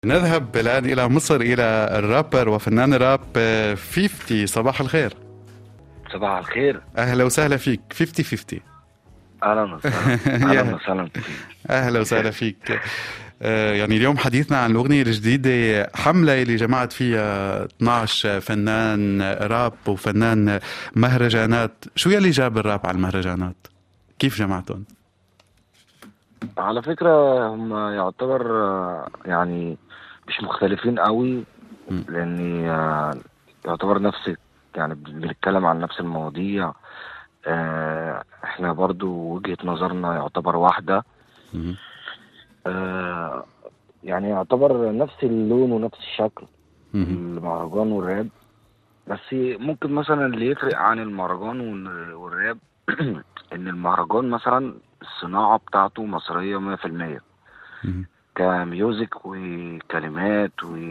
نذهب الآن إلى مصر إلى الرابر وفنان راب 50 صباح الخير صباح الخير أهلا وسهلا فيك 50 50 اهلا وسهلا اهلا وسهلا فيك أهلا وسهلا فيك آه، يعني اليوم حديثنا عن الأغنية الجديدة حملة اللي جمعت فيها 12 فنان راب وفنان مهرجانات شو يلي جاب الراب على المهرجانات؟ كيف جمعتهم؟ على فكرة هم يعتبر آه، يعني مش مختلفين قوي م. لاني آه، يعتبر نفس يعني بنتكلم عن نفس المواضيع آه، احنا برضو وجهة نظرنا يعتبر واحدة مهم. آه، يعني يعتبر نفس اللون ونفس الشكل مهم. المهرجان والراب بس ممكن مثلا اللي يفرق عن المهرجان وال- والراب ان المهرجان مثلا الصناعة بتاعته مصرية مية في المية مهم. كميوزك وكلمات و...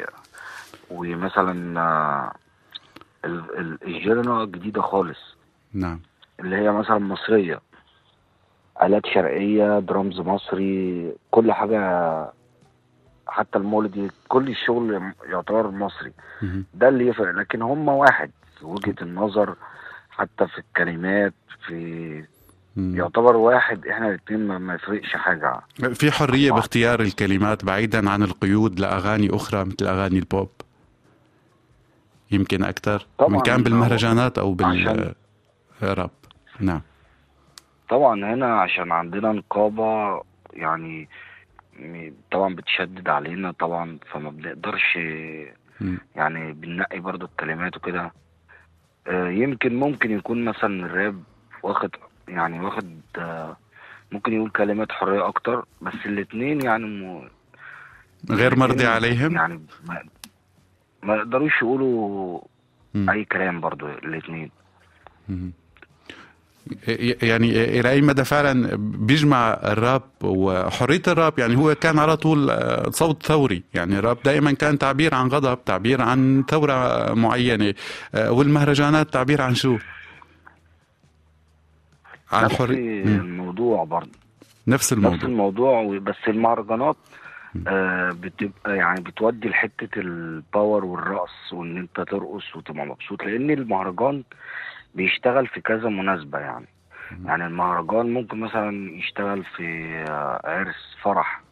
ومثلا آه، ال- ال- الجيرنا جديدة خالص نعم اللي هي مثلا مصرية آلات شرقية درامز مصري كل حاجة حتى المولد كل الشغل يعتبر مصري مهم. ده اللي يفرق لكن هم واحد في وجهة النظر حتى في الكلمات في مهم. يعتبر واحد احنا الاتنين ما, ما يفرقش حاجة في حرية باختيار الكلمات بعيدا عن القيود لأغاني أخرى مثل أغاني البوب يمكن أكثر طبعاً. من كان بالمهرجانات أو عشان- بالراب نعم طبعا هنا عشان عندنا نقابة يعني م- طبعا بتشدد علينا طبعا فما بنقدرش مم. يعني بننقي برضو الكلمات وكده آه، يمكن ممكن يكون مثلا الراب واخد يعني واخد آه، ممكن يقول كلمات حرية أكتر بس الاتنين يعني م... غير مرضي الاتنين عليهم يعني ما, ما يقدروش يقولوا مم. أي كلام برضو الاتنين مم. ي- يعني إلى أي مدى فعلا بيجمع الراب وحرية الراب يعني هو كان على طول آه، صوت ثوري يعني الراب دائما كان تعبير عن غضب تعبير عن ثورة معينة آه، والمهرجانات تعبير عن شو عن نفس حرية مم. الموضوع برضو نفس نفس الموضوع الموضوع و- بس المهرجانات آه بتبقى يعني بتودي لحتة الباور والرقص وان انت ترقص وتبقى مبسوط لان المهرجان بيشتغل في كذا مناسبة يعني يعني المهرجان ممكن مثلا يشتغل في آه، عرس فرح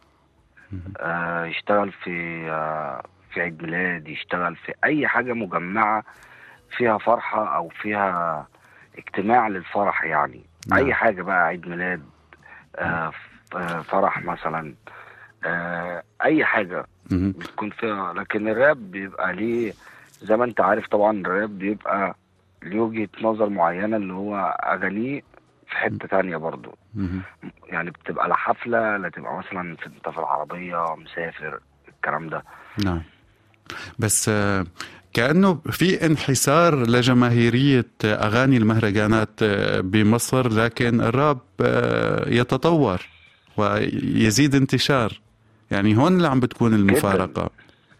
آه يشتغل في آه في عيد ميلاد يشتغل في اي حاجة مجمعة فيها فرحة او فيها اجتماع للفرح يعني نعم. اي حاجة بقى عيد ميلاد آه ف- آه، فرح مثلا آه اي حاجة مم. بتكون فيها لكن الراب بيبقى ليه زي ما انت عارف طبعا الراب بيبقى ليه وجهة نظر معينة اللي هو اغانيه في حتة تانية برضو مم. يعني بتبقى لا حفلة لا تبقى مثلا في انت في العربية مسافر الكلام ده نعم بس آه، كأنه في انحسار لجماهيرية أغاني المهرجانات آه، بمصر لكن الراب آه، يتطور ويزيد انتشار يعني هون اللي عم بتكون المفارقة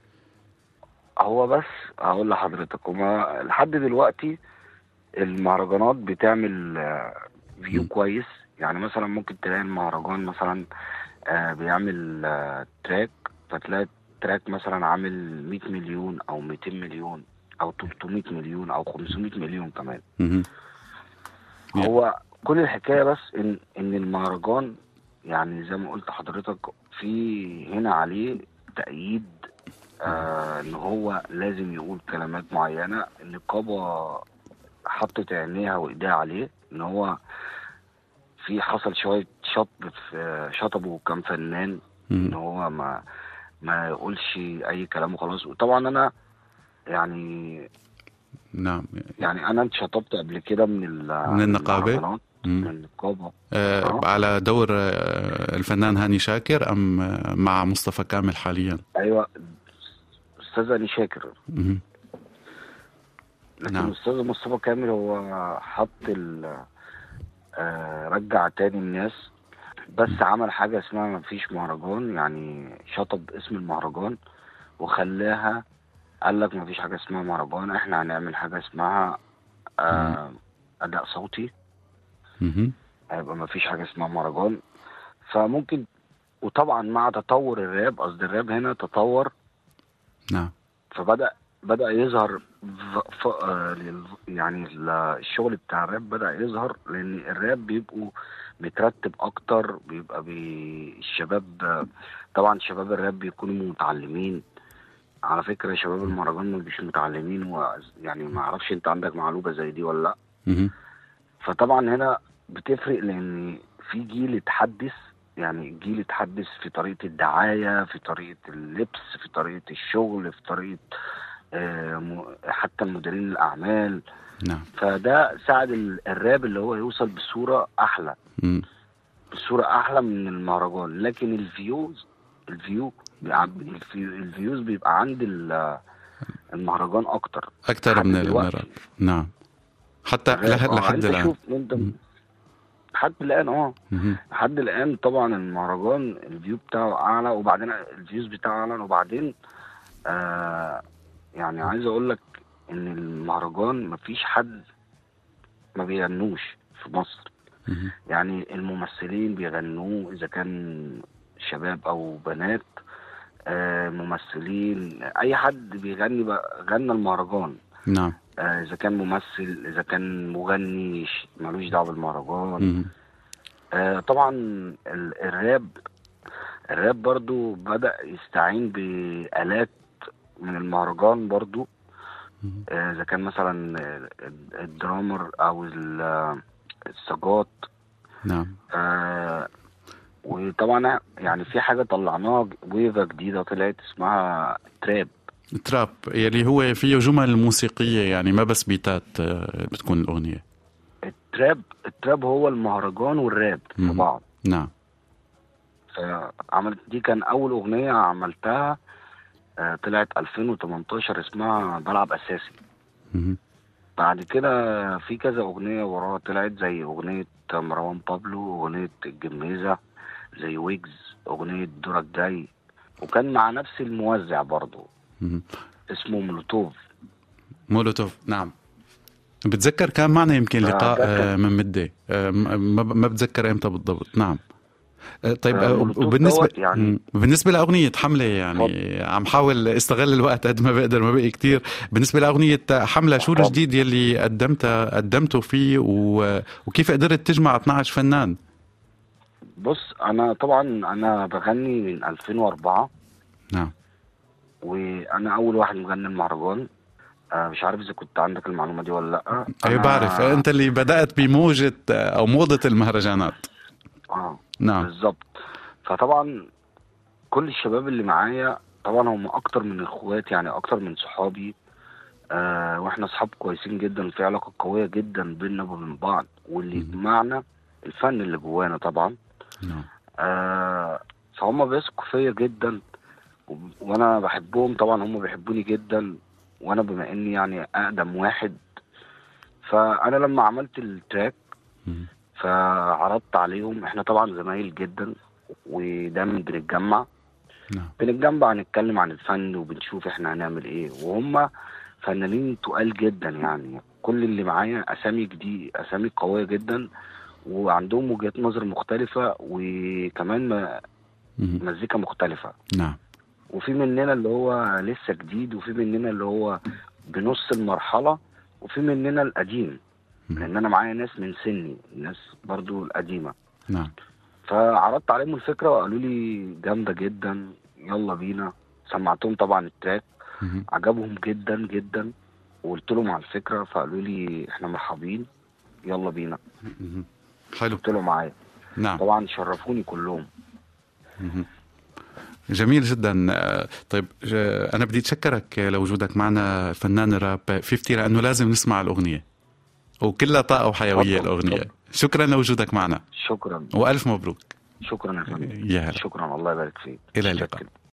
هو بس هقول لحضرتك هما لحد دلوقتي المهرجانات بتعمل آه، فيو م. كويس يعني مثلا ممكن تلاقي المهرجان مثلا آه، بيعمل آه، تراك فتلاقي التراك مثلا عامل 100 مليون او 200 مليون او 300 مليون او 500 مليون كمان مهم. Yeah. هو كل الحكايه بس ان ان المهرجان يعني زي ما قلت لحضرتك في هنا عليه تأييد آه ان هو لازم يقول كلمات معينه النقابه حطت عينيها وايديها عليه ان هو في حصل شويه شطب في شطبوا كام فنان ان مهم. هو ما ما يقولش اي كلام وخلاص وطبعا انا يعني نعم يعني انا اتشطبت قبل كده من ال- من النقابة؟ المهرجانات، مم. من النقابه آه، آه. على دور آه، الفنان هاني شاكر أم آه، مع مصطفى كامل حاليا ايوه استاذ اني شاكر مهم. لكن نعم. الاستاذ مصطفى كامل هو حط ال آه، رجع تاني الناس بس عمل حاجه اسمها ما فيش مهرجان يعني شطب اسم المهرجان وخلاها قال لك ما فيش حاجه اسمها مهرجان احنا هنعمل حاجه اسمها آه اداء صوتي مهم. هيبقى ما فيش حاجه اسمها مهرجان فممكن وطبعا مع تطور الراب قصد الراب هنا تطور نعم فبدا بدا يظهر ف... ف... آه، لل- يعني ال- الشغل بتاع الراب بدا يظهر لان الراب بيبقوا مترتب اكتر بيبقى بي... الشباب آه، طبعا شباب الراب بيكونوا متعلمين على فكره شباب المهرجان مش متعلمين و... يعني ما اعرفش انت عندك معلومه زي دي ولا لا مهم. فطبعا هنا بتفرق لان في جيل اتحدث يعني جيل اتحدث في طريقه الدعايه في طريقه اللبس في طريقه الشغل في طريقه آه، م- حتى مديرين الاعمال نعم فده ساعد ال- الراب اللي هو يوصل بصوره احلى مم. بصوره احلى من المهرجان لكن الفيوز الفيو بيبقى- الفيو- الفيوز بيبقى عند ال- المهرجان اكتر اكثر لحد من دلوقتي. الراب نعم حتى الراب، لح- آه، لحد انت الان شوف انت لحد الان اه مهم. لحد الان طبعا المهرجان الفيو بتاعه اعلى وبعدين الفيوز بتاعه اعلى وبعدين آه يعني عايز اقول لك ان المهرجان مفيش حد ما بيغنوش في مصر مهم. يعني الممثلين بيغنوه اذا كان شباب او بنات آه ممثلين اي حد بيغني بقى غنى المهرجان نعم آه اذا كان ممثل اذا كان مغني ش- ملوش دعوه بالمهرجان مهم. آه، طبعا ال- الراب الراب برضو بدأ يستعين بآلات من المهرجان برضو مهم. آه، إذا كان مثلا ال- الدرامر أو ال- السجات نعم آه، وطبعا يعني في حاجة طلعناها ويفا جديدة طلعت اسمها تراب تراب يلي هو فيه جمل موسيقية يعني ما بس بيتات آه، بتكون الأغنية التراب التراب هو المهرجان والراب في مم. بعض نعم فعملت دي كان أول أغنية عملتها آه، طلعت 2018 اسمها بلعب أساسي مهم. بعد كده في كذا أغنية وراها طلعت زي أغنية مروان بابلو أغنية الجميزة زي ويجز أغنية دورك جاي وكان مع نفس الموزع برضه مهم. اسمه مولوتوف مولوتوف نعم بتذكر كان معنا يمكن آه، لقاء ده كان- آه، من مدة آه، م- ما ما بتذكر امتى بالضبط نعم آه، طيب آه، آه، مولوتوف وبالنسبة دوت يعني- مم. بالنسبة لأغنية حملة يعني عم حاول استغل الوقت قد ما بقدر ما بقي كتير بالنسبة لأغنية حملة شو طبعا. الجديد يلي قدمتها قدمته فيه و... وكيف قدرت تجمع 12 فنان بص أنا طبعا أنا بغني من 2004 نعم وأنا أول واحد مغني المهرجان آه، مش عارف إذا كنت عندك المعلومة دي ولا لأ اي أنا- بعرف انت اللي بدأت بموجة آه، او موضة المهرجانات آه نعم بالظبط فطبعا كل الشباب اللي معايا طبعا هم اكتر من اخوات يعني اكتر من صحابي آه واحنا اصحاب كويسين جدا وفي علاقه قويه جدا بيننا وبين بعض واللي مم. يجمعنا الفن اللي جوانا طبعا نعم آه فهم بيثقوا فيا جدا و- وانا بحبهم طبعا هم بيحبوني جدا وانا بما اني يعني اقدم واحد فانا لما عملت التراك مم. فعرضت عليهم احنا طبعا زمايل جدا ودايما بنتجمع نعم بنتجمع نتكلم عن الفن وبنشوف احنا هنعمل ايه وهم فنانين تقال جدا يعني كل اللي معايا اسامي جديد اسامي قويه جدا وعندهم وجهات نظر مختلفه وكمان م- مم. مزيكا مختلفه نعم وفي مننا اللي هو لسه جديد وفي مننا اللي هو بنص المرحله وفي مننا القديم مم. لان انا معايا ناس من سني الناس برضو القديمه نعم فعرضت عليهم الفكره وقالوا لي جامده جدا يلا بينا سمعتهم طبعا التراك مم. عجبهم جدا جدا وقلت لهم على الفكره فقالوا لي احنا مرحبين يلا بينا مم. حلو قلت لهم معايا نعم طبعا شرفوني كلهم مهم. جميل جدا آه، طيب ج- انا بدي اتشكرك لوجودك معنا فنان الراب 50 لانه لازم نسمع الاغنيه وكلها طاقه وحيويه اتفضل، الاغنيه اتفضل. شكرا لوجودك معنا شكرا والف مبروك شكرا يا فندم يا هلا شكرا الله يبارك فيك إلى اللقاء. شكراً.